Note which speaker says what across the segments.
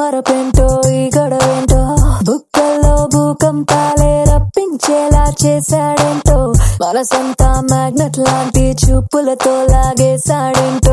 Speaker 1: మరపెంటో ఈ గొడవేంటో బుక్కల్లో భూకంపాలే రప్పించేలా చేశాడేంటో మనసంతా మ్యాగ్నెట్ లాంటి చూపులతో లాగేశాడేంటో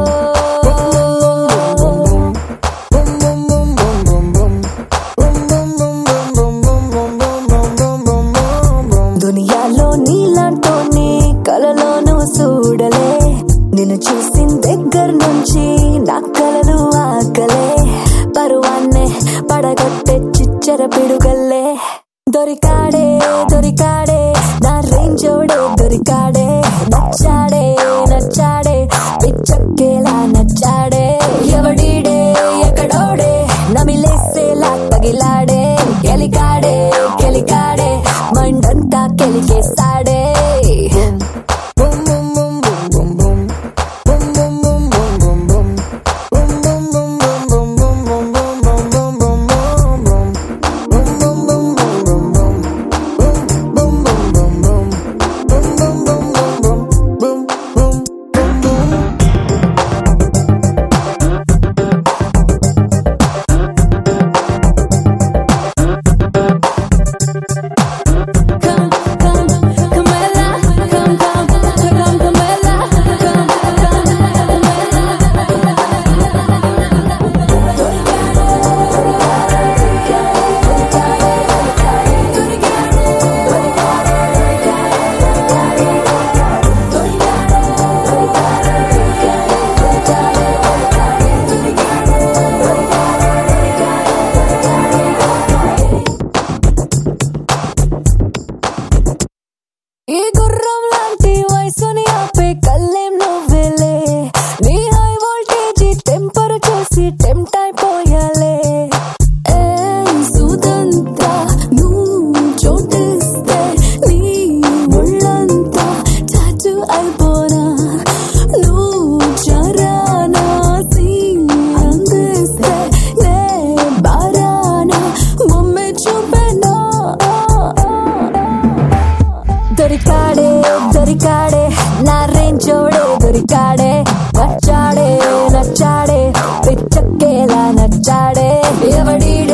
Speaker 1: దునియాలో నీలాంటోని కలలోనూ చూడలే నిన్ను చూసిన దగ్గర నుంచి నా కలలు ఆకలే పరువాన్నే పడగొట్టే చిచ్చర పిడుగల్లే దొరికాడే దొరికాడే నా రేంజోడే దొరికాడే నచ్చాడే నచ్చాడే పిచ్చక్కేలా నచ్చాడే ఎవడీడే ఎక్కడోడే నమిలేసేలా తగిలాడే కెలికాడే కెలికాడే మైండంతా కెలికేసాడే Come, come, Camilla. Come, come, come, Camilla. Come, ఈ గుర్రం లాంటి వయసుని ఆపే కళ్ళేం నువ్వేలే నీ హై వోల్టేజ్ టెంపర్ చూసి టెంప్ట్ అయిపోయాలే ఏ సుదంతా నువ్వు చోటిస్తే నీ ఒళ్ళంతా చాచు అయిపోనా నువ్వు చరానా సీన్ అందిస్తే నే బారానా బొమ్మె చూపెనా దొరికాడే దొరికాడే నా రేంజోడే దొరికాడే నచ్చాడే నచ్చాడే పిచ్చక్కేలా నచ్చాడే ఎవడి